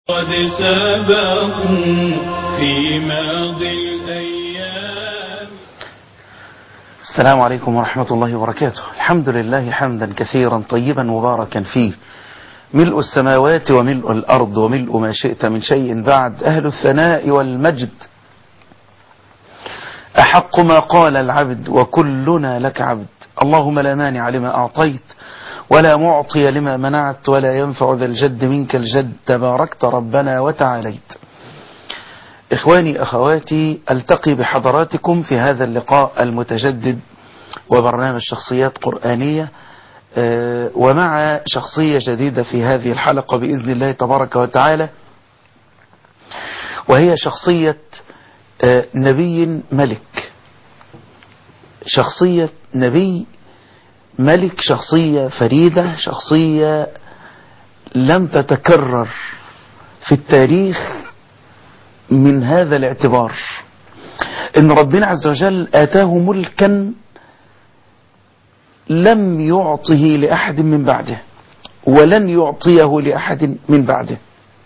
قد سبقوا في ماضي الأيام السلام عليكم ورحمة الله وبركاته الحمد لله حمدا كثيرا طيبا مباركا فيه ملء السماوات وملء الأرض وملء ما شئت من شيء بعد أهل الثناء والمجد أحق ما قال العبد وكلنا لك عبد اللهم لا مانع لما أعطيت ولا معطي لما منعت ولا ينفع ذا الجد منك الجد تباركت ربنا وتعاليت إخواني أخواتي ألتقي بحضراتكم في هذا اللقاء المتجدد وبرنامج شخصيات قرآنية ومع شخصية جديدة في هذه الحلقة بإذن الله تبارك وتعالى وهي شخصية نبي ملك شخصية نبي ملك شخصية فريدة شخصية لم تتكرر في التاريخ من هذا الاعتبار ان ربنا عز وجل آتاه ملكا لم يعطه لأحد من بعده ولن يعطيه لأحد من بعده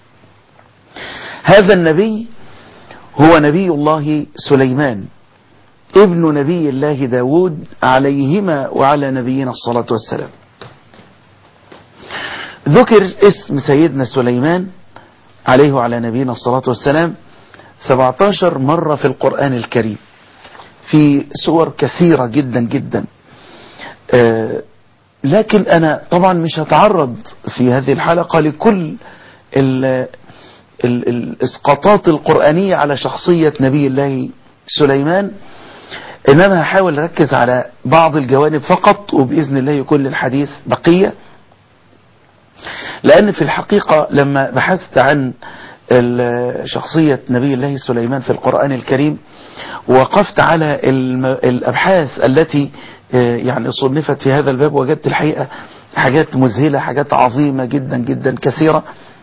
هذا النبي هو نبي الله سليمان ابن نبي الله داود عليهما وعلى نبينا الصلاة والسلام ذكر اسم سيدنا سليمان عليه وعلى نبينا الصلاة والسلام 17 مرة في القرآن الكريم في سور كثيرة جدا جدا آه لكن أنا طبعا مش هتعرض في هذه الحلقة لكل ال ال الإسقاطات القرآنية على شخصية نبي الله سليمان إنما هحاول أركز على بعض الجوانب فقط وبإذن الله يكون للحديث بقية لأن في الحقيقة لما بحثت عن شخصية نبي الله سليمان في القرآن الكريم وقفت على الأبحاث التي يعني صنفت في هذا الباب وجدت الحقيقة حاجات مذهلة حاجات عظيمة جدا جدا كثيرة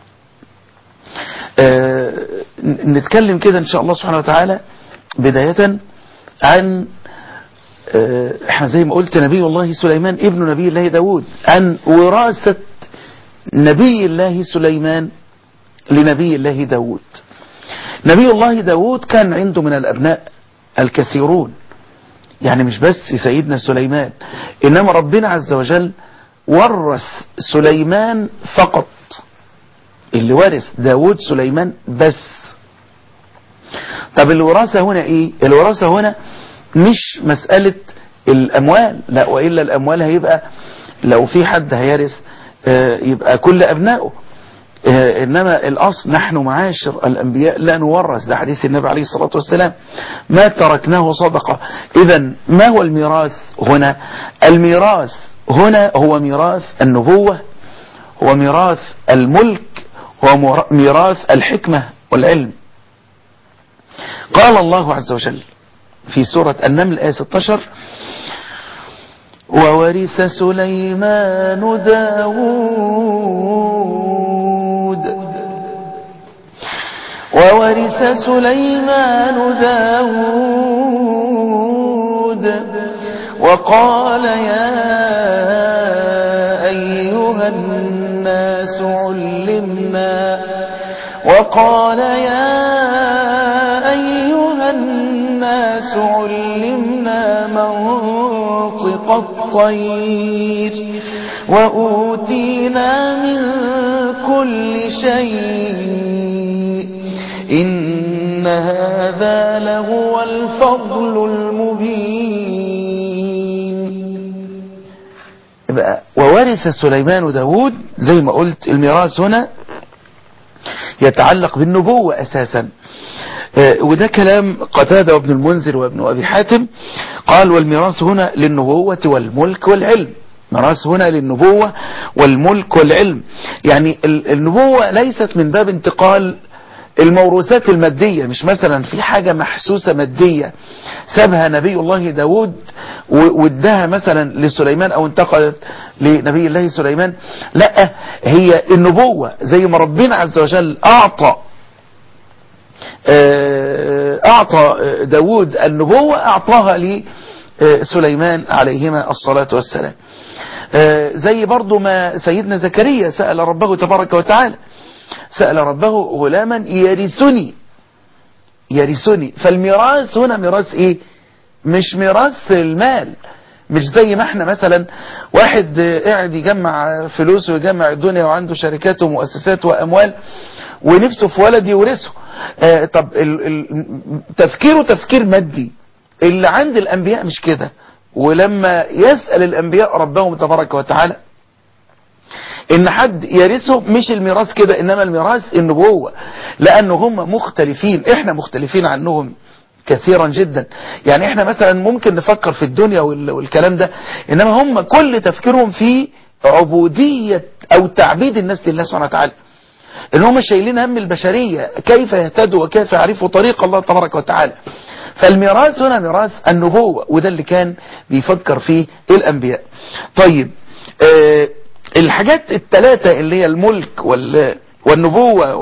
نتكلم كده إن شاء الله سبحانه وتعالى بداية عن احنا زي ما قلت نبي الله سليمان ابن نبي الله داود عن وراثة نبي الله سليمان لنبي الله داود نبي الله داود كان عنده من الأبناء الكثيرون يعني مش بس سيدنا سليمان إنما ربنا عز وجل ورث سليمان فقط اللي ورث داود سليمان بس طب الوراثة هنا ايه الوراثة هنا مش مسألة الأموال لا وإلا الأموال هيبقى لو في حد هيرث يبقى كل أبنائه إنما الأصل نحن معاشر الأنبياء لا نورث ده حديث النبي عليه الصلاة والسلام ما تركناه صدقة إذا ما هو الميراث هنا الميراث هنا هو ميراث النبوة هو ميراث الملك هو ميراث الحكمة والعلم قال الله عز وجل في سورة النمل آية 16 وورث سليمان داود وورث سليمان داود وقال يا أيها الناس علمنا وقال يا أيها الناس علمنا منطق الطير وأوتينا من كل شيء إن هذا لهو الفضل المبين وورث سليمان داود زي ما قلت الميراث هنا يتعلق بالنبوة أساسا وده كلام قتادة وابن المنذر وابن أبي حاتم قال والميراث هنا للنبوة والملك والعلم ميراث هنا للنبوة والملك والعلم يعني النبوة ليست من باب انتقال الموروثات المادية مش مثلا في حاجة محسوسة مادية سابها نبي الله داود وادها مثلا لسليمان او انتقلت لنبي الله سليمان لا هي النبوة زي ما ربنا عز وجل اعطى اعطى داود النبوة اعطاها لسليمان عليهما الصلاة والسلام زي برضو ما سيدنا زكريا سأل ربه تبارك وتعالى سأل ربه غلاما يرثني يرثني فالميراث هنا ميراث ايه مش ميراث المال مش زي ما احنا مثلا واحد قاعد يجمع فلوس ويجمع الدنيا وعنده شركات ومؤسسات واموال ونفسه في ولد يورثه آه طب ال ال تفكيره تفكير مادي اللي عند الانبياء مش كده ولما يسأل الانبياء ربهم تبارك وتعالى ان حد يرثه مش الميراث كده انما الميراث النبوة لانه هم مختلفين احنا مختلفين عنهم كثيرا جدا يعني احنا مثلا ممكن نفكر في الدنيا والكلام ده انما هم كل تفكيرهم في عبودية او تعبيد الناس لله سبحانه وتعالى ان هم شايلين هم البشرية كيف يهتدوا وكيف يعرفوا طريق الله تبارك وتعالى فالميراث هنا ميراث النبوة وده اللي كان بيفكر فيه الانبياء طيب آه الحاجات الثلاثة اللي هي الملك والنبوة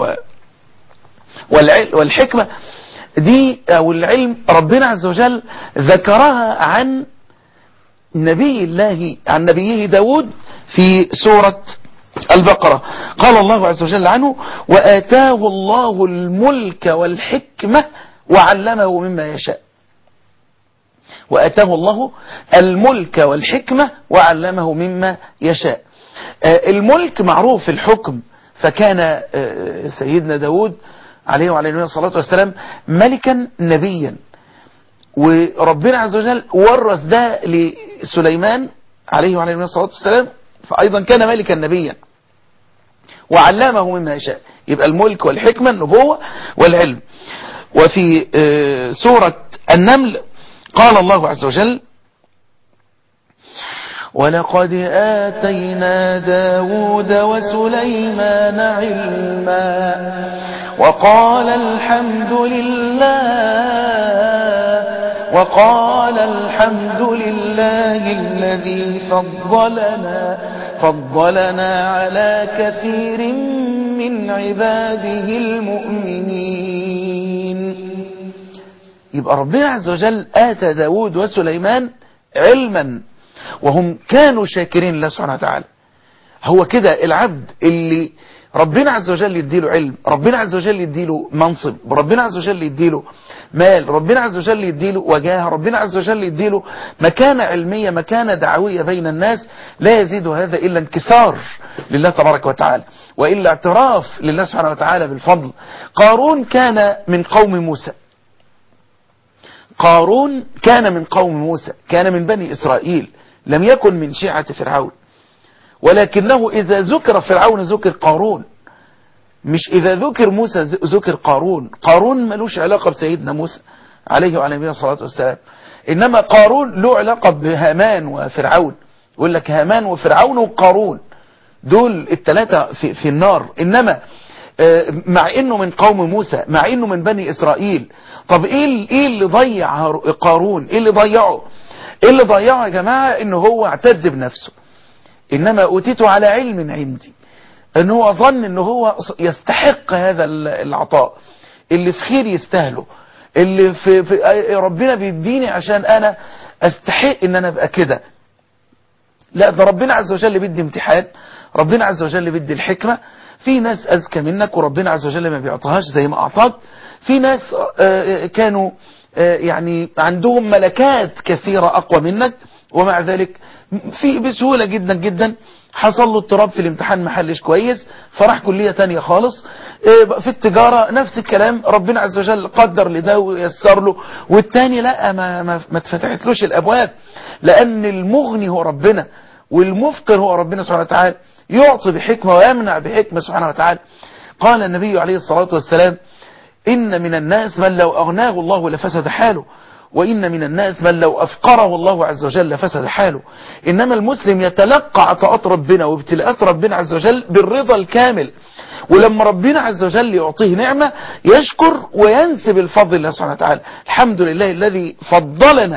والحكمة دي او العلم ربنا عز وجل ذكرها عن نبي الله عن نبيه داود في سورة البقرة قال الله عز وجل عنه وآتاه الله الملك والحكمة وعلمه مما يشاء وآتاه الله الملك والحكمة وعلمه مما يشاء الملك معروف الحكم فكان سيدنا داود عليه وعلى نبينا الصلاة والسلام ملكا نبيا وربنا عز وجل ورث ده لسليمان عليه وعلى نبينا الصلاة والسلام فأيضا كان ملكا نبيا وعلمه مما يشاء يبقى الملك والحكمة النبوة والعلم وفي سورة النمل قال الله عز وجل ولقد آتينا داود وسليمان علما وقال الحمد لله وقال الحمد لله الذي فضلنا فضلنا على كثير من عباده المؤمنين يبقى ربنا عز وجل آتى داود وسليمان علما وهم كانوا شاكرين الله سبحانه وتعالى هو كده العبد اللي ربنا عز وجل يديله علم ربنا عز وجل يديله منصب ربنا عز وجل يديله مال ربنا عز وجل يديله وجاه ربنا عز وجل يديله مكانة علمية مكانة دعوية بين الناس لا يزيد هذا إلا انكسار لله تبارك وتعالى وإلا اعتراف لله سبحانه وتعالى بالفضل قارون كان من قوم موسى قارون كان من قوم موسى كان من بني إسرائيل لم يكن من شيعة فرعون ولكنه إذا ذكر فرعون ذكر قارون مش إذا ذكر موسى ذكر قارون قارون ملوش علاقة بسيدنا موسى عليه وعلى نبينا الصلاة والسلام إنما قارون له علاقة بهامان وفرعون يقول لك هامان وفرعون وقارون دول الثلاثة في, في النار إنما مع انه من قوم موسى مع انه من بني اسرائيل طب ايه ايه اللي ضيع قارون ايه اللي ضيعه ايه اللي ضيعه يا جماعة انه هو اعتد بنفسه انما اوتيته على علم عندي ان هو ظن ان هو يستحق هذا العطاء اللي في خير يستاهله اللي في, في ربنا بيديني عشان انا استحق ان انا ابقى كده لا ده ربنا عز وجل بيدي امتحان ربنا عز وجل بيدي الحكمة في ناس أذكى منك وربنا عز وجل ما بيعطيهاش زي ما أعطاك في ناس كانوا يعني عندهم ملكات كثيرة أقوى منك ومع ذلك في بسهولة جدا جدا حصل له اضطراب في الامتحان محلش كويس فراح كلية تانية خالص في التجارة نفس الكلام ربنا عز وجل قدر لده ويسر له والتاني لا ما, ما, ما اتفتحتلوش الأبواب لأن المغني هو ربنا والمفقر هو ربنا سبحانه وتعالى يعطي بحكمة ويمنع بحكمة سبحانه وتعالى قال النبي عليه الصلاة والسلام إن من الناس من لو أغناه الله لفسد حاله وإن من الناس من لو أفقره الله عز وجل لفسد حاله إنما المسلم يتلقى عطاءات ربنا وابتلاءات ربنا عز وجل بالرضا الكامل ولما ربنا عز وجل يعطيه نعمة يشكر وينسب الفضل لله سبحانه وتعالى الحمد لله الذي فضلنا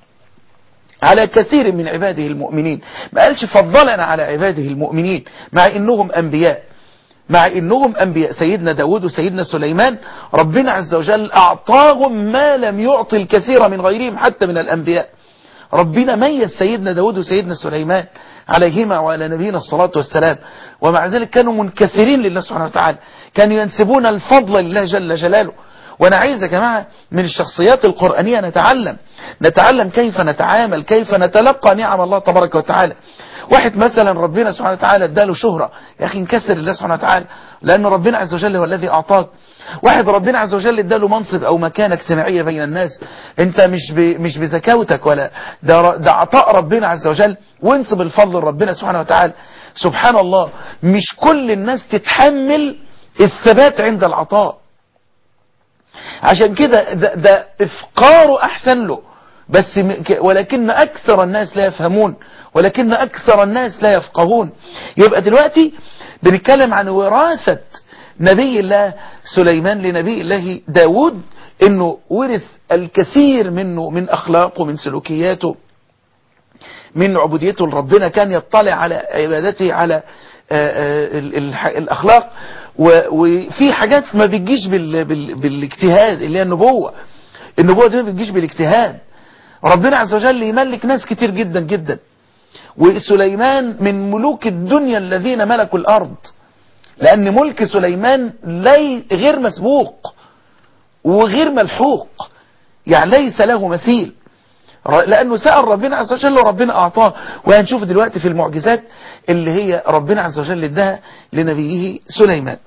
على كثير من عباده المؤمنين ما قالش فضلنا على عباده المؤمنين مع إنهم أنبياء مع إنهم أنبياء سيدنا داود وسيدنا سليمان ربنا عز وجل أعطاهم ما لم يعطي الكثير من غيرهم حتى من الأنبياء ربنا ميز سيدنا داود وسيدنا سليمان عليهما وعلى نبينا الصلاة والسلام ومع ذلك كانوا منكسرين لله سبحانه وتعالى كانوا ينسبون الفضل لله جل جلاله وانا عايز يا جماعة من الشخصيات القرآنية نتعلم نتعلم كيف نتعامل كيف نتلقى نعم الله تبارك وتعالى واحد مثلا ربنا سبحانه وتعالى اداله شهرة يا اخي انكسر لله سبحانه وتعالى لان ربنا عز وجل هو الذي اعطاك واحد ربنا عز وجل اداله منصب او مكانة اجتماعية بين الناس انت مش ب... مش بزكاوتك ولا ده, ر... ده عطاء ربنا عز وجل وانصب الفضل ربنا سبحانه وتعالى سبحان الله مش كل الناس تتحمل الثبات عند العطاء عشان كده ده, ده افقاره احسن له بس ولكن اكثر الناس لا يفهمون ولكن اكثر الناس لا يفقهون يبقى دلوقتي بنتكلم عن وراثة نبي الله سليمان لنبي الله داود انه ورث الكثير منه من اخلاقه من سلوكياته من عبوديته لربنا كان يطلع على عبادته على الاخلاق وفي حاجات ما بتجيش بالاجتهاد اللي هي النبوة النبوة دي ما بتجيش بالاجتهاد ربنا عز وجل يملك ناس كتير جدا جدا وسليمان من ملوك الدنيا الذين ملكوا الأرض لأن ملك سليمان لي غير مسبوق وغير ملحوق يعني ليس له مثيل لأنه سأل ربنا عز وجل وربنا أعطاه وهنشوف دلوقتي في المعجزات اللي هي ربنا عز وجل اداها لنبيه سليمان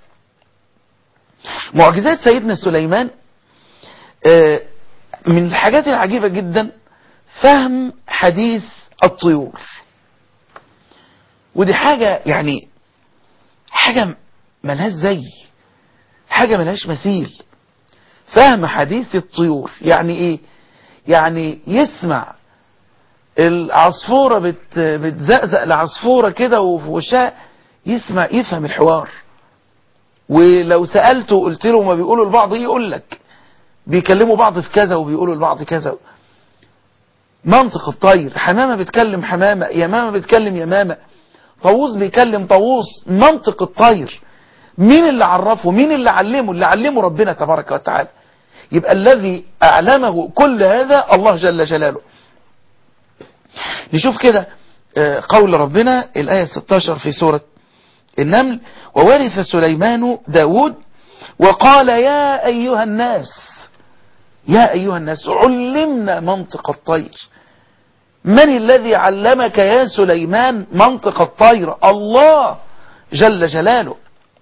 معجزات سيدنا سليمان من الحاجات العجيبة جدا فهم حديث الطيور ودي حاجة يعني حاجة ملهاش زي حاجة ملهاش مثيل فهم حديث الطيور يعني ايه يعني يسمع العصفورة بت بتزقزق لعصفورة كده وفي وشها يسمع يفهم الحوار ولو سألته قلت له ما بيقولوا لبعض ايه يقول لك بيكلموا بعض في كذا وبيقولوا لبعض كذا منطق الطير حمامة بتكلم حمامة يمامة بتكلم يمامة طاووس بيكلم طاووس منطق الطير مين اللي عرفه مين اللي علمه اللي علمه ربنا تبارك وتعالى يبقى الذي أعلمه كل هذا الله جل جلاله نشوف كده قول ربنا الآية 16 في سورة النمل وورث سليمان داود وقال يا أيها الناس يا أيها الناس علمنا منطق الطير من الذي علمك يا سليمان منطق الطير الله جل جلاله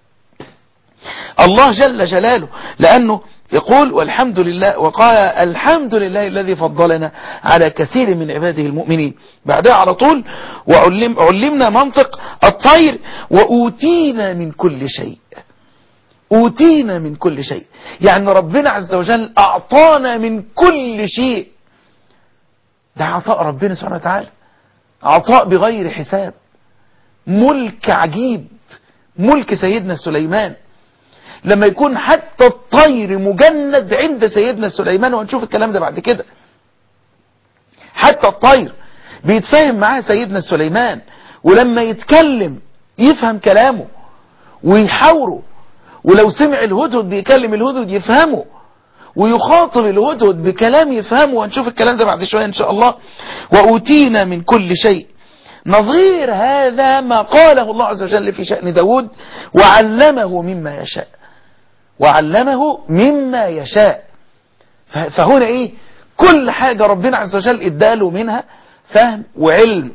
الله جل جلاله لأنه يقول والحمد لله وقال الحمد لله الذي فضلنا على كثير من عباده المؤمنين بعدها على طول وعلم علمنا منطق الطير وأوتينا من كل شيء أوتينا من كل شيء يعني ربنا عز وجل أعطانا من كل شيء ده عطاء ربنا سبحانه وتعالى عطاء بغير حساب ملك عجيب ملك سيدنا سليمان لما يكون حتى الطير مجند عند سيدنا سليمان وهنشوف الكلام ده بعد كده حتى الطير بيتفاهم معاه سيدنا سليمان ولما يتكلم يفهم كلامه ويحاوره ولو سمع الهدهد بيكلم الهدهد يفهمه ويخاطب الهدهد بكلام يفهمه وهنشوف الكلام ده بعد شوية إن شاء الله وأوتينا من كل شيء نظير هذا ما قاله الله عز وجل في شأن داود وعلمه مما يشاء وعلمه مما يشاء فهنا ايه كل حاجة ربنا عز وجل اداله منها فهم وعلم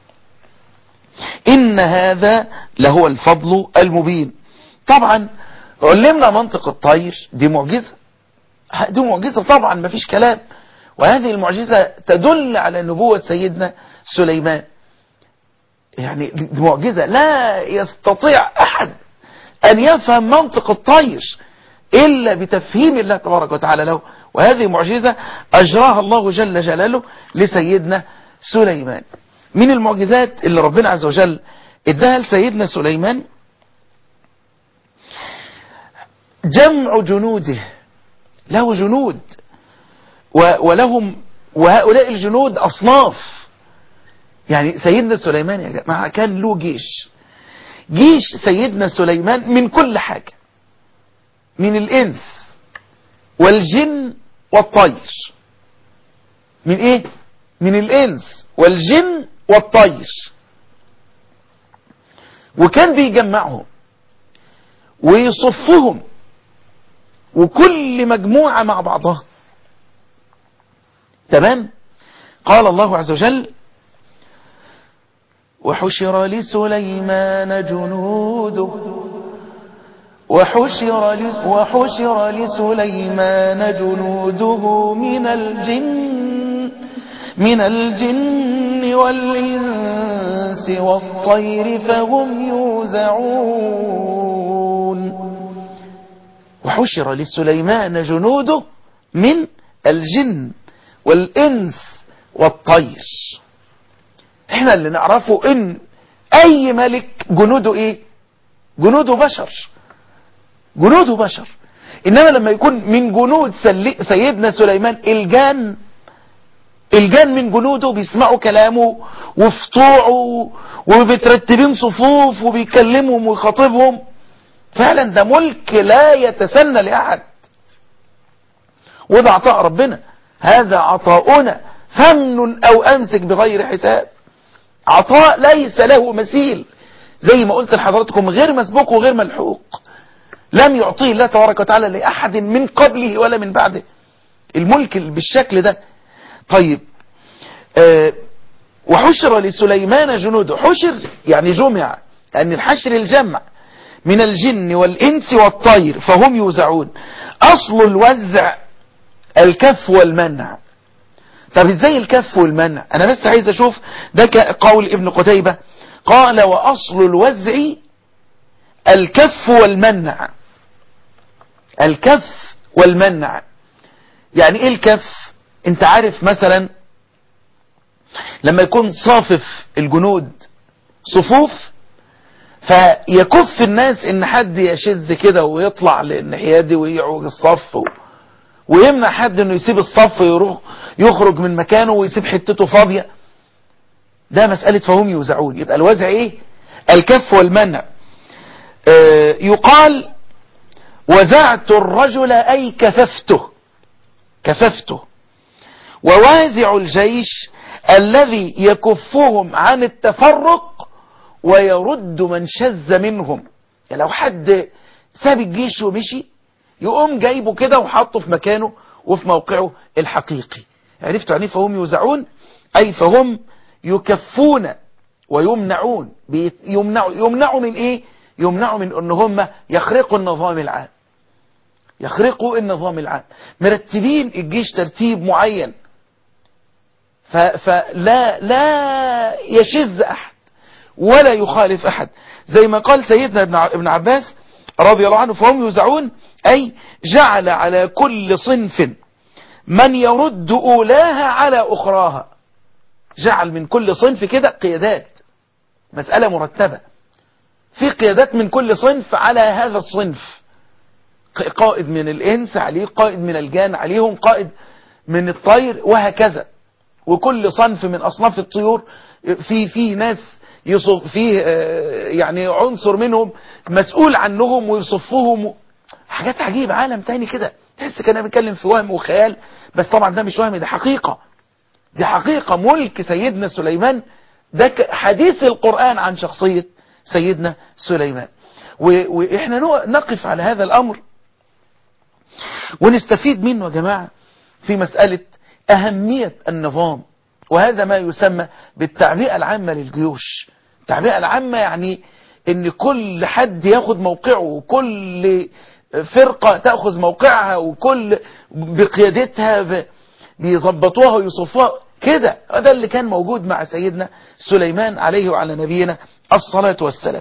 إن هذا لهو الفضل المبين طبعا علمنا منطق الطير دي معجزة دي معجزة طبعا ما فيش كلام وهذه المعجزة تدل على نبوة سيدنا سليمان يعني دي معجزة لا يستطيع أحد أن يفهم منطق الطير إلا بتفهيم الله تبارك وتعالى له وهذه معجزة أجراها الله جل جلاله لسيدنا سليمان من المعجزات اللي ربنا عز وجل اداها لسيدنا سليمان جمع جنوده له جنود ولهم وهؤلاء الجنود أصناف يعني سيدنا سليمان يا جماعة كان له جيش جيش سيدنا سليمان من كل حاجة من الإنس والجن والطير من إيه؟ من الإنس والجن والطير وكان بيجمعهم ويصفهم وكل مجموعة مع بعضها تمام قال الله عز وجل وحشر لسليمان جنوده وحشر, لس وحشر لسليمان جنوده من الجن من الجن والإنس والطير فهم يوزعون وحشر لسليمان جنوده من الجن والإنس والطير احنا اللي نعرفه ان اي ملك جنوده ايه جنوده بشر جنوده بشر انما لما يكون من جنود سيدنا سليمان الجان الجان من جنوده بيسمعوا كلامه وفي طوعه وبترتبين صفوف وبيكلمهم ويخاطبهم فعلا ده ملك لا يتسنى لأحد وده عطاء ربنا هذا عطاؤنا فمن أو أمسك بغير حساب عطاء ليس له مثيل زي ما قلت لحضراتكم غير مسبوق وغير ملحوق لم يعطيه الله تبارك وتعالى لأحد من قبله ولا من بعده الملك بالشكل ده طيب أه وحشر لسليمان جنوده حشر يعني جمع لأن الحشر الجمع من الجن والإنس والطير فهم يوزعون أصل الوزع الكف والمنع طب ازاي الكف والمنع انا بس عايز اشوف ده قول ابن قتيبة قال واصل الوزع الكف والمنع الكف والمنع يعني ايه الكف انت عارف مثلا لما يكون صافف الجنود صفوف فيكف الناس ان حد يشذ كده ويطلع للناحيه دي ويعوج الصف و... ويمنع حد انه يسيب الصف يروح يخرج من مكانه ويسيب حتته فاضية ده مسألة فهم يوزعون يبقى الوزع ايه الكف والمنع آه يقال وزعت الرجل اي كففته كففته ووازع الجيش الذي يكفهم عن التفرق ويرد من شذ منهم يعني لو حد ساب الجيش ومشي يقوم جايبه كده وحطه في مكانه وفي موقعه الحقيقي عرفتوا يعني فهم يوزعون أي فهم يكفون ويمنعون يمنعوا, يمنعوا من إيه يمنعوا من أن هم يخرقوا النظام العام يخرقوا النظام العام مرتبين الجيش ترتيب معين فلا لا يشذ أحد ولا يخالف أحد زي ما قال سيدنا ابن عباس رضي الله عنه فهم يوزعون أي جعل على كل صنف من يرد أولاها على أخراها جعل من كل صنف كده قيادات مسألة مرتبة في قيادات من كل صنف على هذا الصنف قائد من الإنس عليه قائد من الجان عليهم قائد من الطير وهكذا وكل صنف من أصناف الطيور في في ناس يصف فيه يعني عنصر منهم مسؤول عنهم ويصفهم حاجات عجيبة عالم تاني كده تحس كان بيتكلم في وهم وخيال بس طبعا ده مش وهم ده حقيقة دي حقيقة ملك سيدنا سليمان ده حديث القرآن عن شخصية سيدنا سليمان وإحنا نقف على هذا الأمر ونستفيد منه يا جماعة في مسألة أهمية النظام وهذا ما يسمى بالتعبئة العامة للجيوش التعبئة العامة يعني ان كل حد ياخد موقعه وكل فرقة تأخذ موقعها وكل بقيادتها بيظبطوها ويصفوها كده ده اللي كان موجود مع سيدنا سليمان عليه وعلى نبينا الصلاة والسلام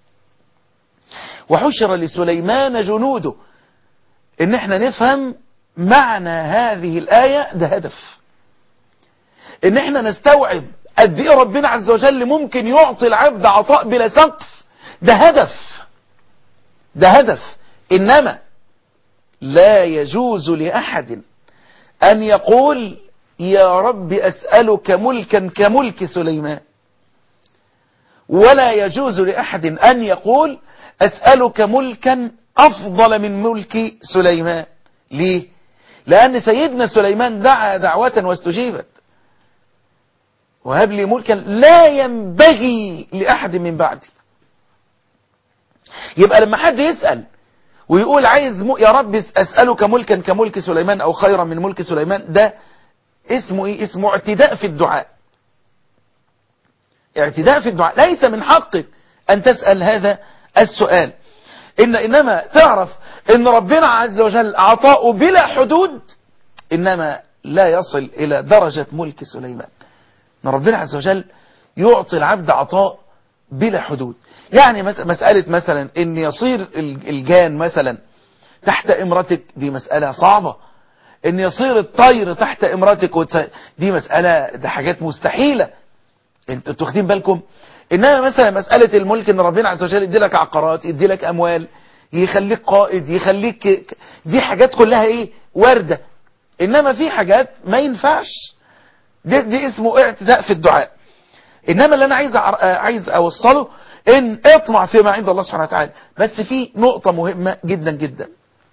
وحشر لسليمان جنوده ان احنا نفهم معنى هذه الآية ده هدف ان احنا نستوعب قد ايه ربنا عز وجل ممكن يعطي العبد عطاء بلا سقف ده هدف ده هدف انما لا يجوز لأحد أن يقول يا رب أسألك ملكا كملك سليمان ولا يجوز لأحد أن يقول أسألك ملكا أفضل من ملك سليمان ليه؟ لأن سيدنا سليمان دعا دعوة واستجيبت وهب لي ملكا لا ينبغي لأحد من بعدي يبقى لما حد يسأل ويقول عايز م... يا رب أسألك ملكا كملك سليمان أو خيرا من ملك سليمان ده اسمه إيه؟ اسمه اعتداء في الدعاء اعتداء في الدعاء ليس من حقك أن تسأل هذا السؤال إن إنما تعرف إن ربنا عز وجل عطاؤه بلا حدود إنما لا يصل إلى درجة ملك سليمان إن ربنا عز وجل يعطي العبد عطاء بلا حدود يعني مسألة مثلا إن يصير الجان مثلا تحت إمرتك دي مسألة صعبة إن يصير الطير تحت إمرتك وتس... دي مسألة ده حاجات مستحيلة انتوا تاخدين بالكم إنما مثلا مسألة الملك إن ربنا عز وجل يدي لك عقارات يدي لك أموال يخليك قائد يخليك دي حاجات كلها إيه واردة إنما في حاجات ما ينفعش دي, دي اسمه اعتداء في الدعاء إنما اللي أنا عايز عايز أوصله إن اطمع فيما عند الله سبحانه وتعالى بس في نقطة مهمة جدا جدا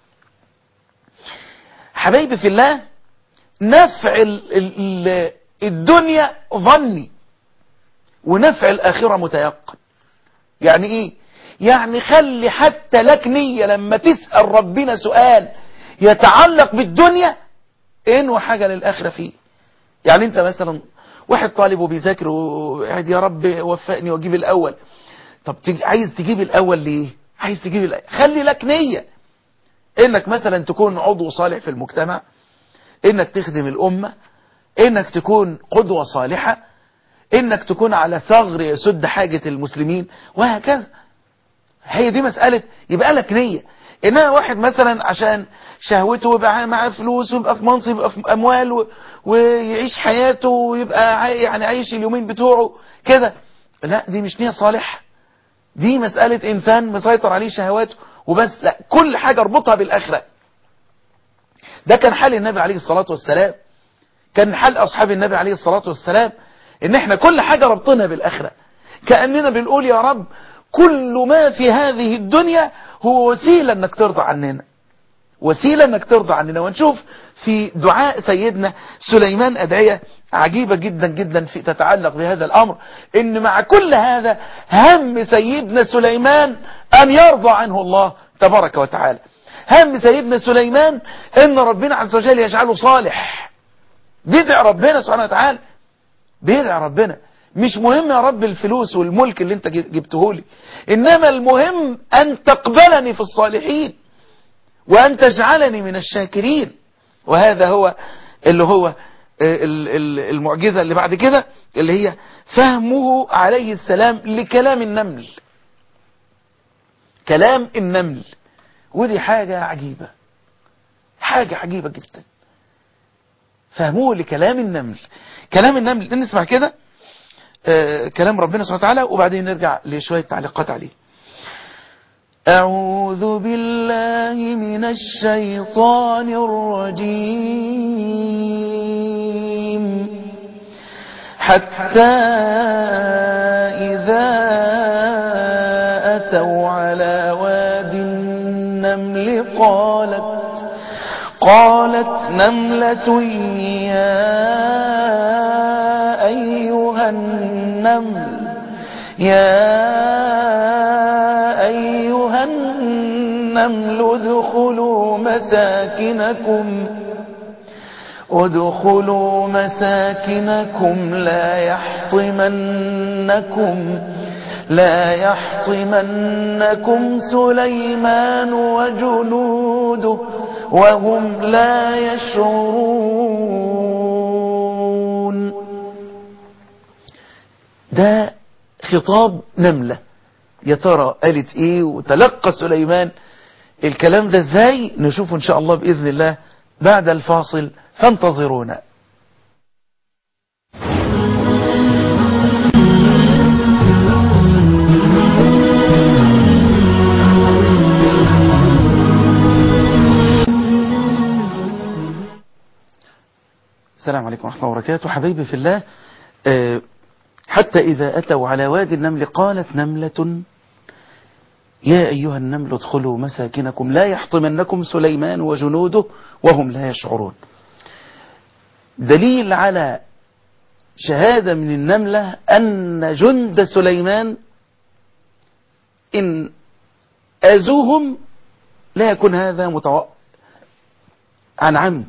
حبايبي في الله نفع ال ال الدنيا ظني ونفع الآخرة متيقن يعني إيه يعني خلي حتى لك نية لما تسأل ربنا سؤال يتعلق بالدنيا إنه حاجة للآخرة فيه يعني أنت مثلا واحد طالب وبيذاكر وقاعد يا رب وفقني واجيب الأول طب عايز تجيب الأول ليه عايز تجيب الأول خلي لك نية إنك مثلا تكون عضو صالح في المجتمع إنك تخدم الأمة إنك تكون قدوة صالحة إنك تكون على ثغر يسد حاجة المسلمين وهكذا هي دي مسألة يبقى لك نية إنما واحد مثلا عشان شهوته يبقى معاه فلوس ويبقى في منصب ويبقى في أموال و... ويعيش حياته ويبقى يعني عايش اليومين بتوعه كده لا دي مش نية صالحة دي مسألة إنسان مسيطر عليه شهواته وبس لا كل حاجة اربطها بالآخرة ده كان حال النبي عليه الصلاة والسلام كان حال أصحاب النبي عليه الصلاة والسلام إن احنا كل حاجة ربطنا بالآخرة كأننا بنقول يا رب كل ما في هذه الدنيا هو وسيلة انك ترضى عننا وسيلة انك ترضى عننا ونشوف في دعاء سيدنا سليمان أدعية عجيبة جدا جدا في تتعلق بهذا الأمر إن مع كل هذا هم سيدنا سليمان أن يرضى عنه الله تبارك وتعالى هم سيدنا سليمان إن ربنا عز وجل يجعله صالح بيدعي ربنا سبحانه وتعالى بيدعي ربنا مش مهم يا رب الفلوس والملك اللي انت جبته لي انما المهم ان تقبلني في الصالحين وان تجعلني من الشاكرين وهذا هو اللي هو المعجزة اللي بعد كده اللي هي فهمه عليه السلام لكلام النمل كلام النمل ودي حاجة عجيبة حاجة عجيبة جدا فهموه لكلام النمل كلام النمل نسمع كده آه كلام ربنا سبحانه وتعالى وبعدين نرجع لشوية تعليقات عليه أعوذ بالله من الشيطان الرجيم حتى إذا أتوا على واد النمل قالت قالت نملة يا أيها النمل يا أيها النمل ادخلوا مساكنكم ادخلوا مساكنكم لا يحطمنكم لا يحطمنكم سليمان وجنوده وهم لا يشعرون ده خطاب نملة يا ترى قالت ايه وتلقى سليمان الكلام ده ازاي نشوفه ان شاء الله بإذن الله بعد الفاصل فانتظرونا السلام عليكم ورحمة الله وبركاته حبيبي في الله أه حتى إذا أتوا على وادي النمل قالت نملة يا أيها النمل ادخلوا مساكنكم لا يحطمنكم سليمان وجنوده وهم لا يشعرون دليل على شهادة من النملة أن جند سليمان إن أذوهم لا يكون هذا متوقع عن عمد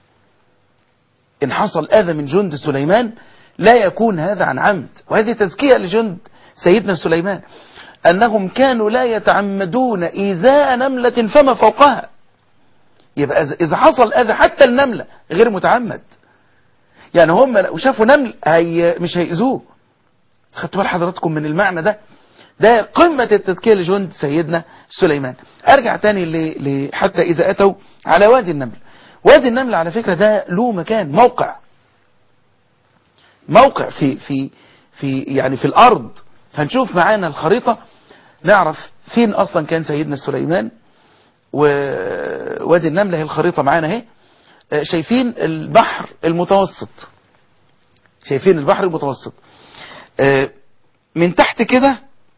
إن حصل أذى من جند سليمان لا يكون هذا عن عمد وهذه تزكية لجند سيدنا سليمان أنهم كانوا لا يتعمدون إيذاء نملة فما فوقها يبقى إذا حصل أذى حتى النملة غير متعمد يعني هم لو شافوا نمل هي مش هيأذوه خدتوا بال حضراتكم من المعنى ده ده قمة التزكية لجند سيدنا سليمان ارجع تاني ل... ل... حتى اذا اتوا على وادي النمل وادي النمل على فكرة ده له مكان موقع موقع في في في يعني في الارض هنشوف معانا الخريطة نعرف فين اصلا كان سيدنا سليمان ووادي النمل هي الخريطة معانا اهي شايفين البحر المتوسط شايفين البحر المتوسط من تحت كده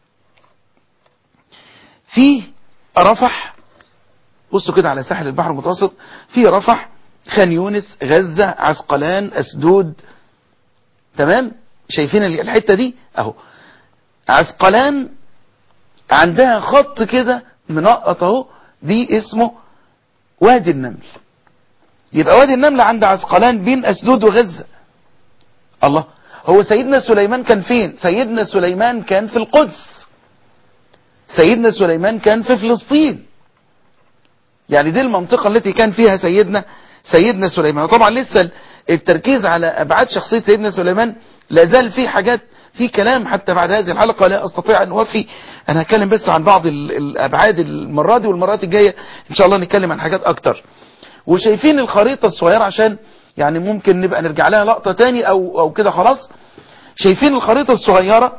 في رفح بصوا كده على ساحل البحر المتوسط في رفح خان يونس غزة عسقلان أسدود تمام شايفين الحتة دي اهو عسقلان عندها خط كده منقط اهو دي اسمه وادي النمل يبقى وادي النمل عند عسقلان بين أسدود وغزة الله هو سيدنا سليمان كان فين سيدنا سليمان كان في القدس سيدنا سليمان كان في فلسطين يعني دي المنطقة التي كان فيها سيدنا سيدنا سليمان طبعا لسه التركيز على أبعاد شخصية سيدنا سليمان لا زال في حاجات في كلام حتى بعد هذه الحلقة لا أستطيع أن أوفي أنا هتكلم بس عن بعض الأبعاد المرة دي والمرات الجاية إن شاء الله نتكلم عن حاجات أكتر وشايفين الخريطة الصغيرة عشان يعني ممكن نبقى نرجع لها لقطة تاني أو, أو كده خلاص شايفين الخريطة الصغيرة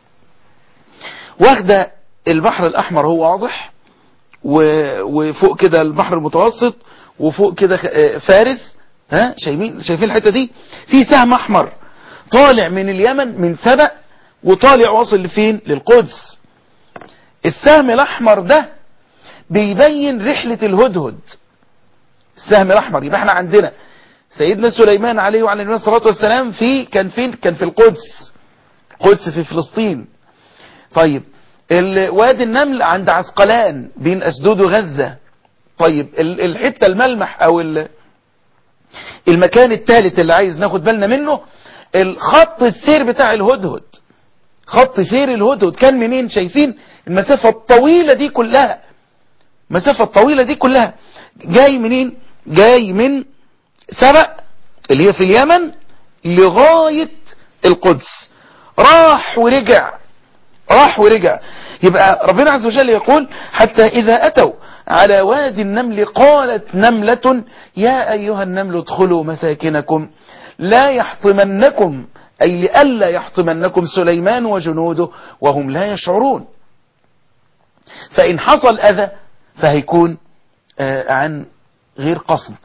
واخدة البحر الأحمر هو واضح وفوق كده البحر المتوسط وفوق كده فارس ها شايفين شايفين الحتة دي في سهم أحمر طالع من اليمن من سبأ وطالع واصل لفين للقدس السهم الأحمر ده بيبين رحلة الهدهد السهم الأحمر يبقى احنا عندنا سيدنا سليمان عليه وعلى النبي الصلاة والسلام في كان فين كان في القدس قدس في فلسطين طيب وادي النمل عند عسقلان بين أسدود وغزة طيب الحتة الملمح أو المكان الثالث اللي عايز ناخد بالنا منه الخط السير بتاع الهدهد خط سير الهدهد كان منين شايفين المسافة الطويلة دي كلها المسافة الطويلة دي كلها جاي منين جاي من سبأ اللي هي في اليمن لغاية القدس راح ورجع راح ورجع يبقى ربنا عز وجل يقول حتى إذا أتوا على وادي النمل قالت نملة يا أيها النمل ادخلوا مساكنكم لا يحطمنكم أي لألا يحطمنكم سليمان وجنوده وهم لا يشعرون فإن حصل أذى فهيكون عن غير قصد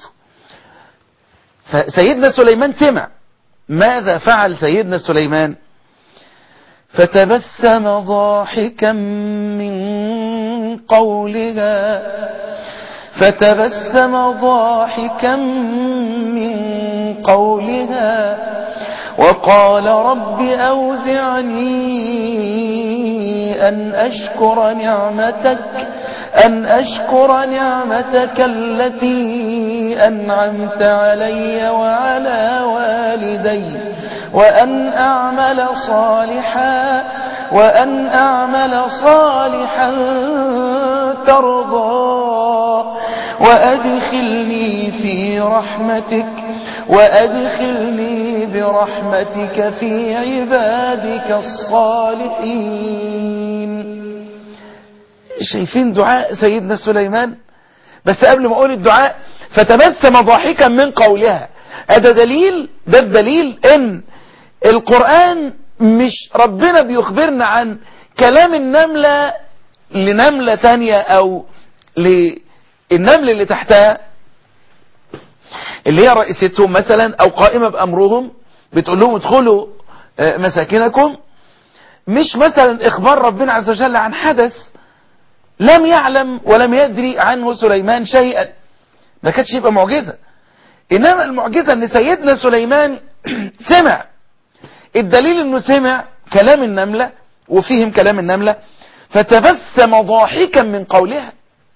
فسيدنا سليمان سمع ماذا فعل سيدنا سليمان فتبسم ضاحكا من قولها فتبسم ضاحكا من قولها وقال رب أوزعني أن أشكر نعمتك أن أشكر نعمتك التي أنعمت علي وعلى والدي وأن أعمل صالحا وأن أعمل صالحا ترضى وأدخلني في رحمتك وأدخلني برحمتك في عبادك الصالحين شايفين دعاء سيدنا سليمان بس قبل ما اقول الدعاء فتبسم ضاحكا من قولها هذا دليل ده الدليل ان القرآن مش ربنا بيخبرنا عن كلام النملة لنملة تانية او للنمل اللي تحتها اللي هي رئيستهم مثلا او قائمة بامرهم بتقول لهم ادخلوا مساكنكم مش مثلا اخبار ربنا عز وجل عن حدث لم يعلم ولم يدري عنه سليمان شيئا ما كانتش يبقى معجزة إنما المعجزة أن سيدنا سليمان سمع الدليل انه سمع كلام النملة وفهم كلام النملة فتبسم ضاحكا من قولها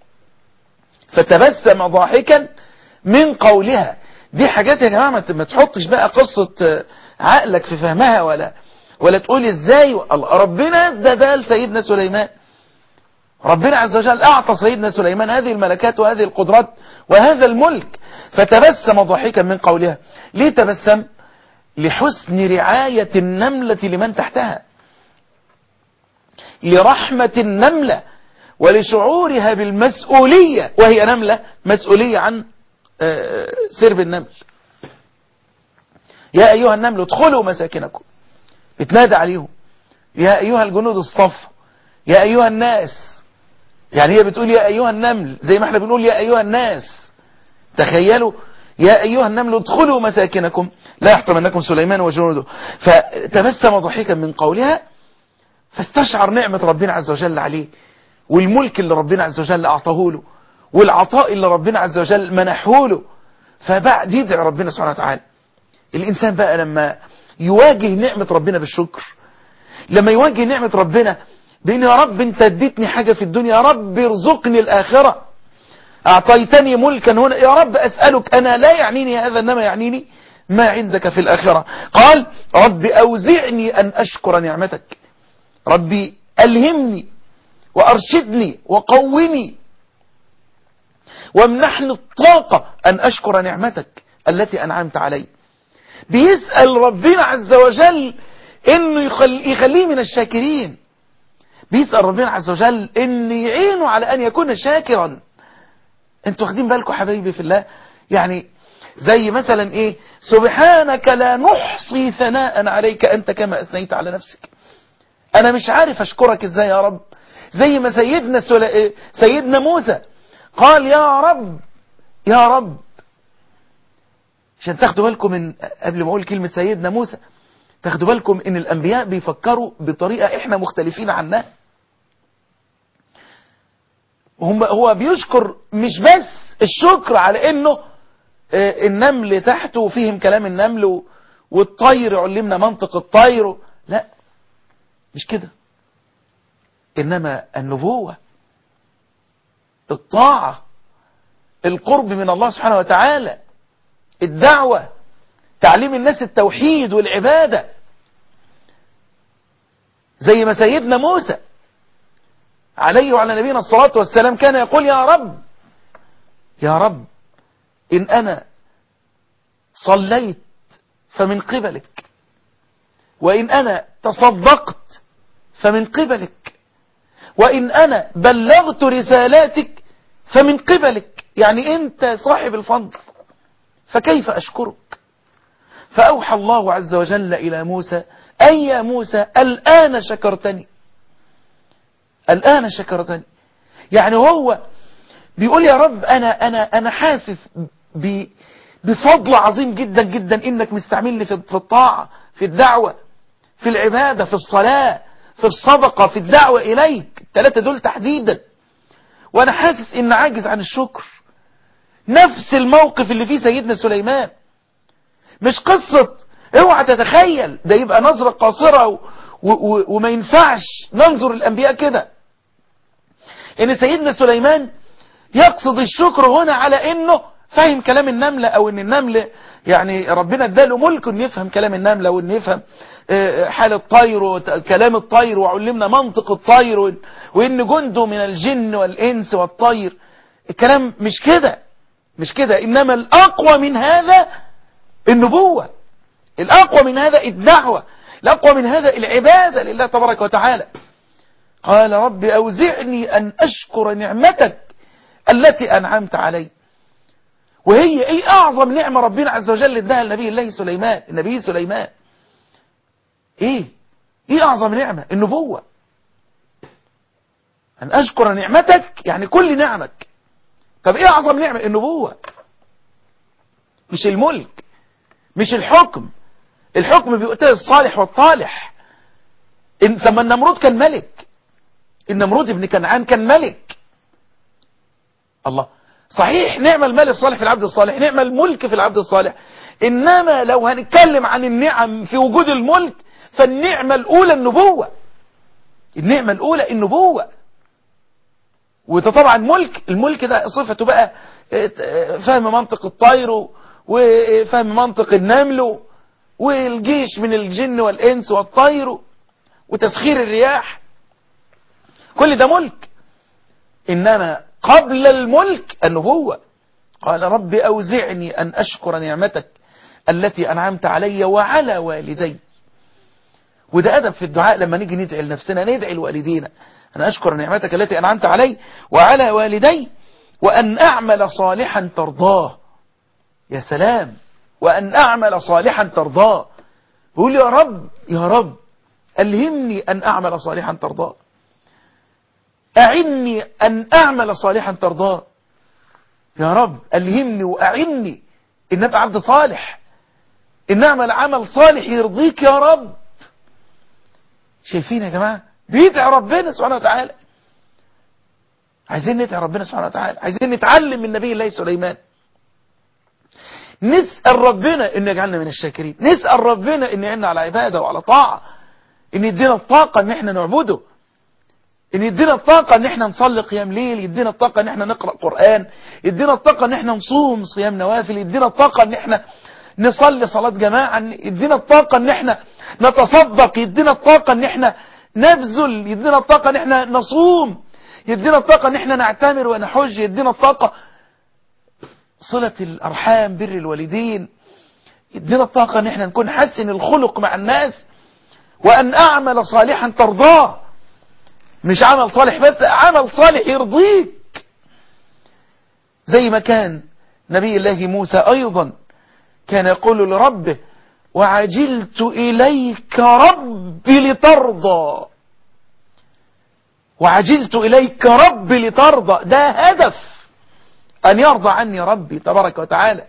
فتبسم ضاحكا من قولها دي حاجات يا جماعة ما تحطش بقى قصة عقلك في فهمها ولا ولا تقول ازاي ربنا ادى ده لسيدنا سليمان ربنا عز وجل اعطى سيدنا سليمان هذه الملكات وهذه القدرات وهذا الملك فتبسم ضاحكا من قولها ليه تبسم لحسن رعاية النملة لمن تحتها لرحمة النملة ولشعورها بالمسؤولية وهي نملة مسؤولية عن سرب النمل يا أيها النمل ادخلوا مساكنكم بتنادى عليهم يا أيها الجنود الصف يا أيها الناس يعني هي بتقول يا أيها النمل زي ما احنا بنقول يا أيها الناس تخيلوا يا أيها النمل ادخلوا مساكنكم لا يحطمنكم سليمان وجنوده فتبسم ضحكا من قولها فاستشعر نعمة ربنا عز وجل عليه والملك اللي ربنا عز وجل أعطاه له والعطاء اللي ربنا عز وجل منحه له فبعد يدعي ربنا سبحانه وتعالى الإنسان بقى لما يواجه نعمة ربنا بالشكر لما يواجه نعمة ربنا بأن يا رب انت اديتني حاجة في الدنيا يا رب ارزقني الآخرة أعطيتني ملكا هنا يا رب أسألك أنا لا يعنيني هذا إنما يعنيني ما عندك في الآخرة قال رب أوزعني أن أشكر نعمتك ربي ألهمني وأرشدني وقوني وامنحني الطاقة أن أشكر نعمتك التي أنعمت علي بيسأل ربنا عز وجل إنه يخليه من الشاكرين بيسأل ربنا عز وجل إن يعينه على أن يكون شاكرا انتوا واخدين بالكم حبايبي في الله يعني زي مثلا ايه سبحانك لا نحصي ثناء عليك انت كما اثنيت على نفسك انا مش عارف اشكرك ازاي يا رب زي ما سيدنا سل... سيدنا موسى قال يا رب يا رب عشان تاخدوا بالكم من قبل ما اقول كلمة سيدنا موسى تاخدوا بالكم ان الانبياء بيفكروا بطريقة احنا مختلفين عنها هم هو بيشكر مش بس الشكر على انه النمل تحته وفهم كلام النمل والطير علمنا منطق الطير لا مش كده انما النبوة الطاعة القرب من الله سبحانه وتعالى الدعوة تعليم الناس التوحيد والعبادة زي ما سيدنا موسى عليه وعلى نبينا الصلاة والسلام كان يقول يا رب يا رب إن أنا صليت فمن قبلك وإن أنا تصدقت فمن قبلك وإن أنا بلغت رسالاتك فمن قبلك يعني أنت صاحب الفضل فكيف أشكرك فأوحى الله عز وجل إلى موسى أي يا موسى الآن شكرتني الآن شكرتني يعني هو بيقول يا رب أنا, أنا, أنا حاسس بفضل عظيم جدا جدا إنك مستعملني في الطاعة في الدعوة في العبادة في الصلاة في الصدقة في الدعوة إليك الثلاثة دول تحديدا وأنا حاسس إن عاجز عن الشكر نفس الموقف اللي فيه سيدنا سليمان مش قصة اوعى تتخيل ده يبقى نظرة قاصرة و و وما ينفعش ننظر الأنبياء كده إن سيدنا سليمان يقصد الشكر هنا على إنه فاهم كلام النملة أو إن النمل يعني ربنا اداله ملك إنه يفهم كلام النملة وإنه يفهم حال الطير وكلام الطير وعلمنا منطق الطير وإن جنده من الجن والإنس والطير الكلام مش كده مش كده إنما الأقوى من هذا النبوة الأقوى من هذا الدعوة الأقوى من هذا العبادة لله تبارك وتعالى قال رب أوزعني أن أشكر نعمتك التي أنعمت علي وهي ايه أعظم نعمة ربنا عز وجل اداها النبي الله سليمان النبي سليمان ايه ايه أعظم نعمة النبوة أن أشكر نعمتك يعني كل نعمك طب ايه أعظم نعمة النبوة مش الملك مش الحكم الحكم بيؤتيه الصالح والطالح انت ما النمرود كان ملك النمرود ابن كنعان كان ملك الله صحيح نعم المال الصالح في العبد الصالح نعم الملك في العبد الصالح إنما لو هنتكلم عن النعم في وجود الملك فالنعمة الأولى النبوة النعمة الأولى النبوة وده طبعا ملك الملك ده صفته بقى فهم منطق الطير وفهم منطق النمل والجيش من الجن والإنس والطير وتسخير الرياح كل ده ملك إنما قبل الملك النبوة قال رب أوزعني أن أشكر نعمتك التي أنعمت علي وعلى والدي وده أدب في الدعاء لما نيجي ندعي لنفسنا ندعي لوالدينا أن أشكر نعمتك التي أنعمت علي وعلى والدي وأن أعمل صالحا ترضاه يا سلام وأن أعمل صالحا ترضاه بقول يا رب يا رب ألهمني أن أعمل صالحا ترضاه أعني أن أعمل صالحا ترضاه يا رب ألهمني وأعني إن أبقى عبد صالح إن أعمل عمل صالح يرضيك يا رب شايفين يا جماعة بيدعي ربنا سبحانه وتعالى عايزين ندعي ربنا سبحانه وتعالى عايزين نتعلم من نبي الله سليمان نسأل ربنا إن يجعلنا من الشاكرين نسأل ربنا إن يعنا على عبادة وعلى طاعة إن يدينا الطاقة إن إحنا نعبده إن يدينا الطاقة إن إحنا نصلي قيام ليل يدينا الطاقة إن إحنا نقرأ قرآن يدينا الطاقة إن إحنا نصوم صيام نوافل يدينا الطاقة إن إحنا نصلي صلاة جماعة يدينا الطاقة إن إحنا نتصدق يدينا الطاقة إن إحنا نبذل يدينا الطاقة إن إحنا نصوم يدينا الطاقة إن إحنا نعتمر ونحج يدينا الطاقة صلة الأرحام بر الوالدين يدينا الطاقة إن إحنا نكون حسن الخلق مع الناس وأن أعمل صالحا ترضاه مش عمل صالح بس عمل صالح يرضيك زي ما كان نبي الله موسى أيضا كان يقول لربه وعجلت إليك ربي لترضى وعجلت إليك ربي لترضى ده هدف أن يرضى عني ربي تبارك وتعالى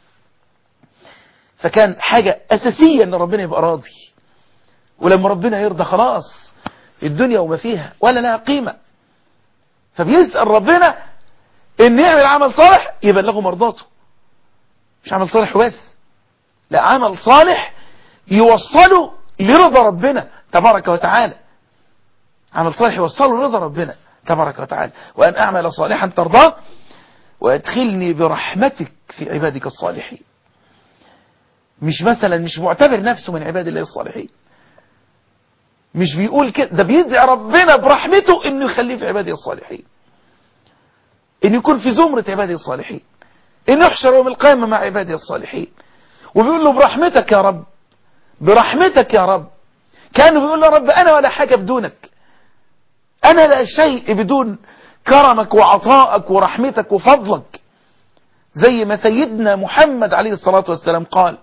فكان حاجة أساسية أن ربنا يبقى راضي ولما ربنا يرضى خلاص الدنيا وما فيها ولا لها قيمة فبيسأل ربنا ان يعمل عمل صالح يبلغه مرضاته مش عمل صالح بس لا عمل صالح يوصله لرضا ربنا تبارك وتعالى عمل صالح يوصله لرضا ربنا تبارك وتعالى وأن أعمل صالحا ترضاه وأدخلني برحمتك في عبادك الصالحين مش مثلا مش معتبر نفسه من عباد الله الصالحين مش بيقول كده ده بيدعي ربنا برحمته انه يخليه في عباده الصالحين ان يكون في زمرة عباده الصالحين ان يحشر يوم القيامة مع عباده الصالحين وبيقول له برحمتك يا رب برحمتك يا رب كانوا بيقول له يا رب انا ولا حاجة بدونك انا لا شيء بدون كرمك وعطائك ورحمتك وفضلك زي ما سيدنا محمد عليه الصلاة والسلام قال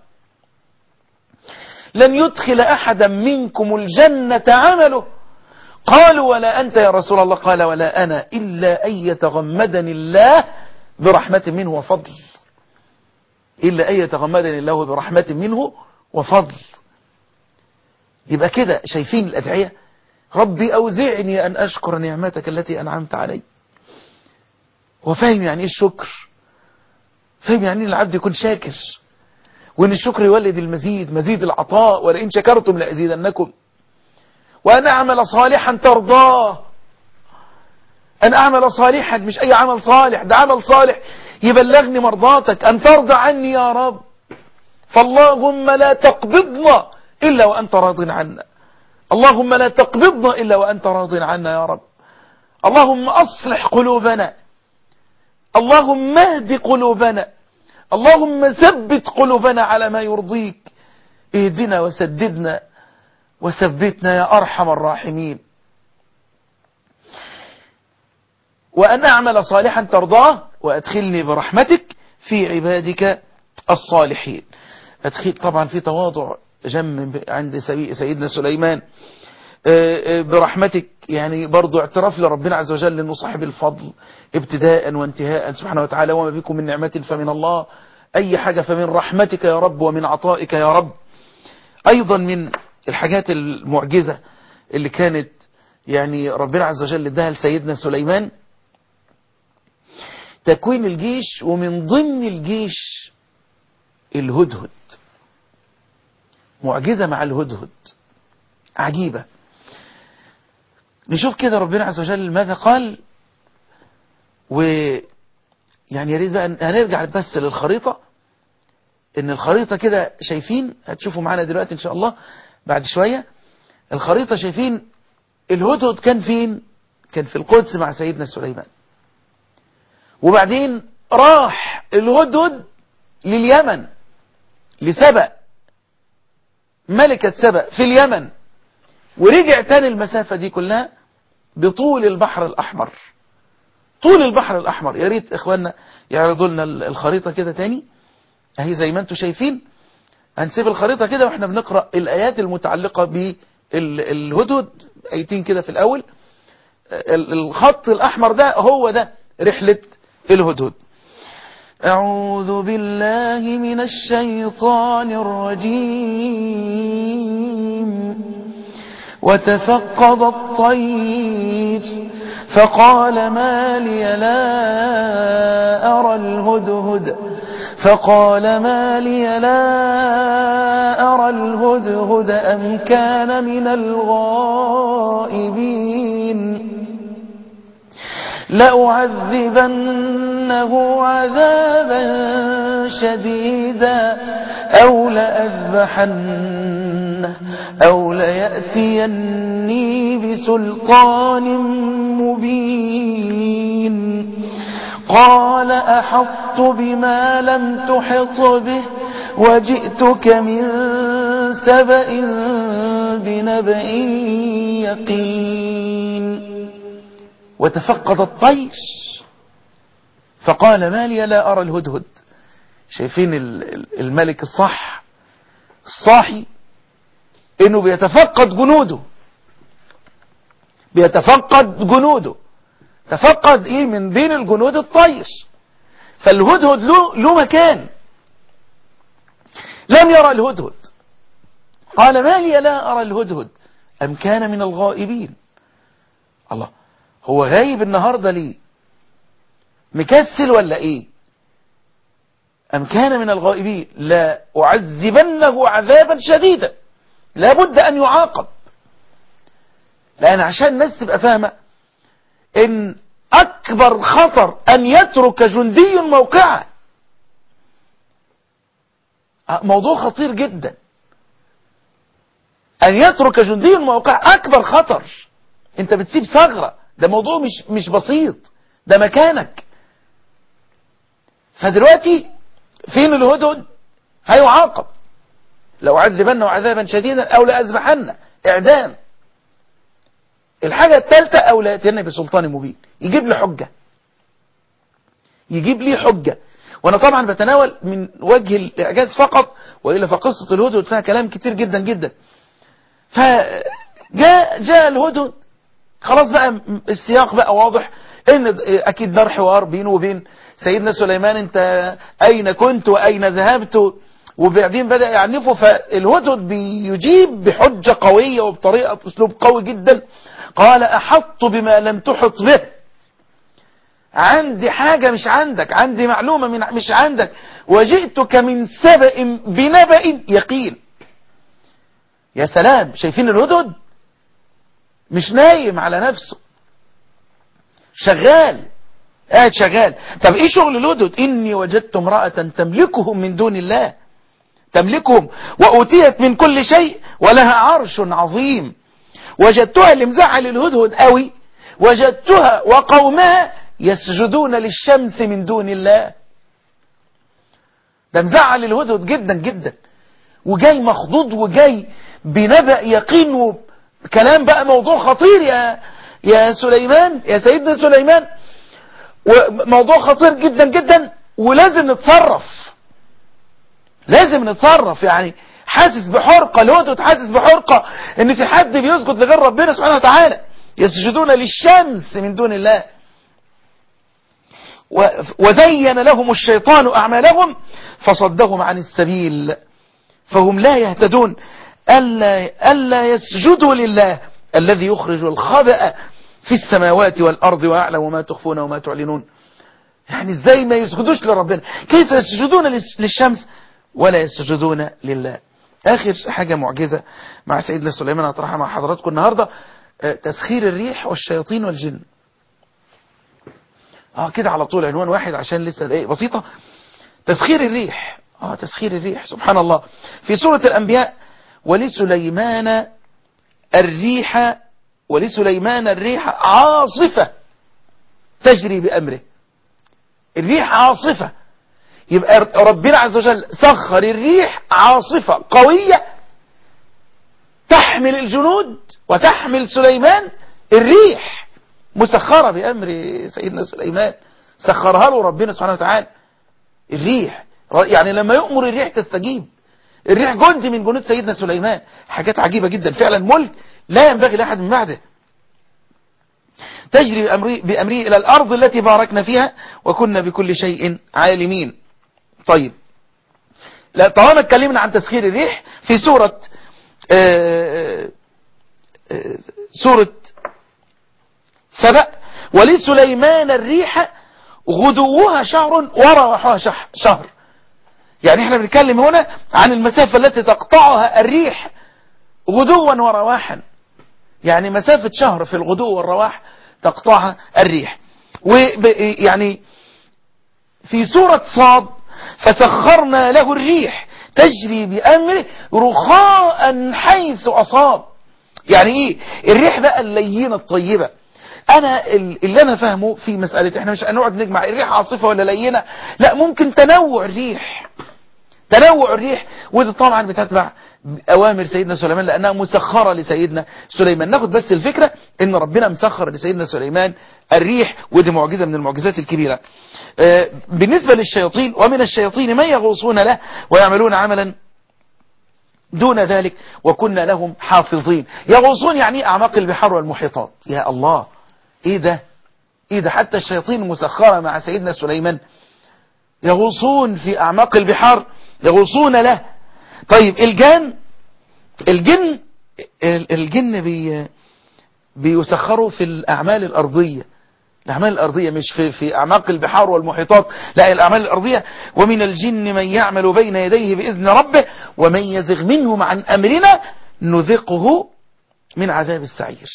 لن يدخل أحدا منكم الجنة عمله قالوا ولا أنت يا رسول الله قال ولا أنا إلا أن يتغمدني الله برحمة منه وفضل إلا أن يتغمدني الله برحمة منه وفضل يبقى كده شايفين الأدعية ربي أوزعني أن أشكر نعمتك التي أنعمت علي وفاهم يعني إيه الشكر فاهم يعني إيه العبد يكون شاكر وإن الشكر يولد المزيد مزيد العطاء ولئن شكرتم لأزيدنكم وأن أعمل صالحا ترضاه أن أعمل صالحا مش أي عمل صالح ده عمل صالح يبلغني مرضاتك أن ترضى عني يا رب فاللهم لا تقبضنا إلا وأنت راض عنا اللهم لا تقبضنا إلا وأنت راض عنا يا رب اللهم أصلح قلوبنا اللهم اهد قلوبنا اللهم ثبت قلوبنا على ما يرضيك اهدنا وسددنا وثبتنا يا أرحم الراحمين وأن أعمل صالحا ترضاه وأدخلني برحمتك في عبادك الصالحين أدخل طبعا في تواضع جم عند سيدنا سليمان برحمتك يعني برضو اعتراف لربنا عز وجل انه صاحب الفضل ابتداء وانتهاء سبحانه وتعالى وما بكم من نعمة فمن الله اي حاجة فمن رحمتك يا رب ومن عطائك يا رب ايضا من الحاجات المعجزة اللي كانت يعني ربنا عز وجل اداها لسيدنا سليمان تكوين الجيش ومن ضمن الجيش الهدهد معجزة مع الهدهد عجيبة نشوف كده ربنا عز وجل ماذا قال و يعني يا ريت بقى هنرجع بس للخريطة ان الخريطة كده شايفين هتشوفوا معانا دلوقتي ان شاء الله بعد شوية الخريطة شايفين الهدهد كان فين كان في القدس مع سيدنا سليمان وبعدين راح الهدهد لليمن لسبأ ملكة سبأ في اليمن ورجع تاني المسافة دي كلها بطول البحر الأحمر طول البحر الأحمر يا ريت إخواننا يعرضوا لنا الخريطة كده تاني أهي زي ما انتم شايفين هنسيب الخريطة كده واحنا بنقرأ الآيات المتعلقة بالهدهد آيتين كده في الأول الخط الأحمر ده هو ده رحلة الهدهد أعوذ بالله من الشيطان الرجيم وتفقد الطير فقال ما لي لا أرى الهدهد فقال ما لي لا أرى الهدهد أم كان من الغائبين لأعذبنه عذابا شديدا أو لأذبحنه أو ليأتيني بسلطان مبين قال أحطت بما لم تحط به وجئتك من سبأ بنبأ يقين وتفقد الطيش فقال ما لي لا أرى الهدهد شايفين الملك الصح الصاحي انه بيتفقد جنوده بيتفقد جنوده تفقد ايه من بين الجنود الطيش فالهدهد له, له مكان لم يرى الهدهد قال ما لي لا أرى الهدهد أم كان من الغائبين الله هو غايب النهاردة ليه مكسل ولا ايه أم كان من الغائبين لا أعذبنه عذابا شديدا لابد أن يعاقب لأن عشان الناس تبقى فاهمة إن أكبر خطر أن يترك جندي موقعه موضوع خطير جدا أن يترك جندي موقع أكبر خطر أنت بتسيب ثغرة ده موضوع مش مش بسيط ده مكانك فدلوقتي فين الهدهد هيعاقب لو عذبنه عذابا شديدا أو لأذبحنه إعدام الحاجة الثالثة أو لا يأتينا بسلطان مبين يجيب لي حجة يجيب لي حجة وأنا طبعا بتناول من وجه الإعجاز فقط وإلا فقصة الهدهد فيها كلام كتير جدا جدا فجاء جاء الهدهد خلاص بقى السياق بقى واضح ان اكيد دار حوار بينه وبين سيدنا سليمان انت اين كنت واين ذهبت وبعدين بدأ يعنفه فالهدهد بيجيب بحجة قوية وبطريقة اسلوب قوي جدا قال احط بما لم تحط به عندي حاجة مش عندك عندي معلومة من مش عندك وجئتك من سبأ بنبأ يقين يا سلام شايفين الهدهد مش نايم على نفسه شغال قاعد شغال طب ايه شغل الهدهد اني وجدت امرأة تملكهم من دون الله تملكهم وأوتيت من كل شيء ولها عرش عظيم وجدتها اللي مزعل الهدهد قوي وجدتها وقومها يسجدون للشمس من دون الله ده مزعل الهدهد جدا جدا وجاي مخضوض وجاي بنبأ يقين وكلام بقى موضوع خطير يا يا سليمان يا سيدنا سليمان وموضوع خطير جدا جدا ولازم نتصرف لازم نتصرف يعني حاسس بحرقة الهدهد حاسس بحرقة ان في حد بيسجد لغير ربنا سبحانه وتعالى يسجدون للشمس من دون الله وزين لهم الشيطان أعمالهم فصدهم عن السبيل فهم لا يهتدون ألا, ألا يسجدوا لله الذي يخرج الخبأ في السماوات والأرض ويعلم ما تخفون وما تعلنون يعني ازاي ما يسجدوش لربنا كيف يسجدون للشمس ولا يسجدون لله آخر حاجة معجزة مع سيدنا سليمان هطرحها مع حضراتكم النهاردة تسخير الريح والشياطين والجن اه كده على طول عنوان واحد عشان لسه دقائق بسيطة تسخير الريح اه تسخير الريح سبحان الله في سورة الأنبياء ولسليمان الريح ولسليمان الريح عاصفة تجري بأمره الريح عاصفة يبقى ربنا عز وجل سخر الريح عاصفة قوية تحمل الجنود وتحمل سليمان الريح مسخرة بأمر سيدنا سليمان سخرها له ربنا سبحانه وتعالى الريح يعني لما يؤمر الريح تستجيب الريح جند من جنود سيدنا سليمان حاجات عجيبة جدا فعلا ملك لا ينبغي لأحد من بعده تجري بأمره, بأمره إلى الأرض التي باركنا فيها وكنا بكل شيء عالمين طيب لا طالما اتكلمنا عن تسخير الريح في سورة آآ آآ سورة سبأ ولسليمان الريح غدوها شهر ورواحها شهر يعني احنا بنتكلم هنا عن المسافة التي تقطعها الريح غدوا ورواحا يعني مسافة شهر في الغدو والرواح تقطعها الريح ويعني في سورة صاد فسخرنا له الريح تجري بأمره رخاء حيث أصاب يعني ايه الريح بقى اللينة الطيبة انا اللي انا فاهمه في مسألة احنا مش هنقعد نجمع الريح عاصفة ولا لينة لا ممكن تنوع الريح تنوع الريح وده طبعا بتتبع اوامر سيدنا سليمان لانها مسخرة لسيدنا سليمان ناخد بس الفكرة ان ربنا مسخر لسيدنا سليمان الريح ودي معجزة من المعجزات الكبيرة بالنسبة للشياطين ومن الشياطين من يغوصون له ويعملون عملا دون ذلك وكنا لهم حافظين يغوصون يعني اعماق البحار والمحيطات يا الله ايه ده ايه ده حتى الشياطين المسخرة مع سيدنا سليمان يغوصون في اعماق البحار يغوصون له طيب الجن الجن الجن بي بيسخروا في الاعمال الارضية الاعمال الارضية مش في, في اعماق البحار والمحيطات لا الاعمال الارضية ومن الجن من يعمل بين يديه باذن ربه ومن يزغ منهم عن امرنا نذقه من عذاب السعير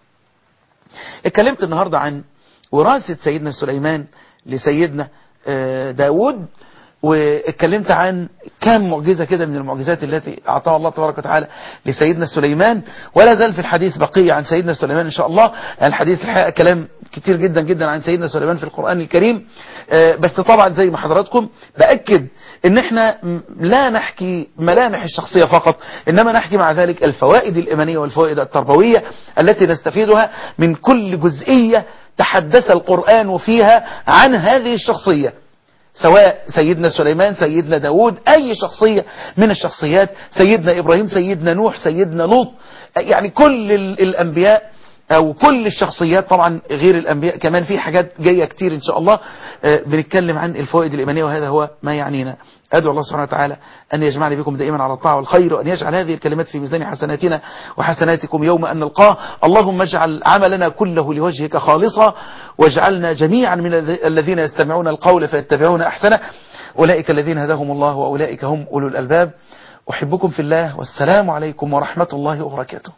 اتكلمت النهاردة عن وراثة سيدنا سليمان لسيدنا داود واتكلمت عن كم معجزة كده من المعجزات التي أعطاها الله تبارك وتعالى لسيدنا سليمان ولا زال في الحديث بقية عن سيدنا سليمان إن شاء الله الحديث الحقيقة كلام كتير جدا جدا عن سيدنا سليمان في القرآن الكريم بس طبعا زي ما حضراتكم بأكد ان احنا لا نحكي ملامح الشخصية فقط انما نحكي مع ذلك الفوائد الإيمانية والفوائد التربوية التي نستفيدها من كل جزئية تحدث القرآن فيها عن هذه الشخصية سواء سيدنا سليمان سيدنا داود أي شخصية من الشخصيات سيدنا إبراهيم سيدنا نوح سيدنا لوط يعني كل الأنبياء أو كل الشخصيات طبعا غير الأنبياء كمان في حاجات جاية كتير إن شاء الله بنتكلم عن الفوائد الإيمانية وهذا هو ما يعنينا أدعو الله سبحانه وتعالى أن يجمعني بكم دائما على الطاعة والخير وأن يجعل هذه الكلمات في ميزان حسناتنا وحسناتكم يوم أن نلقاه اللهم اجعل عملنا كله لوجهك خالصا واجعلنا جميعا من الذين يستمعون القول فيتبعون أحسنه أولئك الذين هداهم الله وأولئك هم أولو الألباب أحبكم في الله والسلام عليكم ورحمة الله وبركاته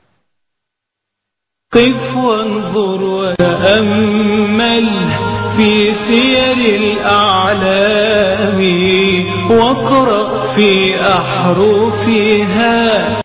قف وانظر وتأمل في سير الأعلام واقرأ في أحرفها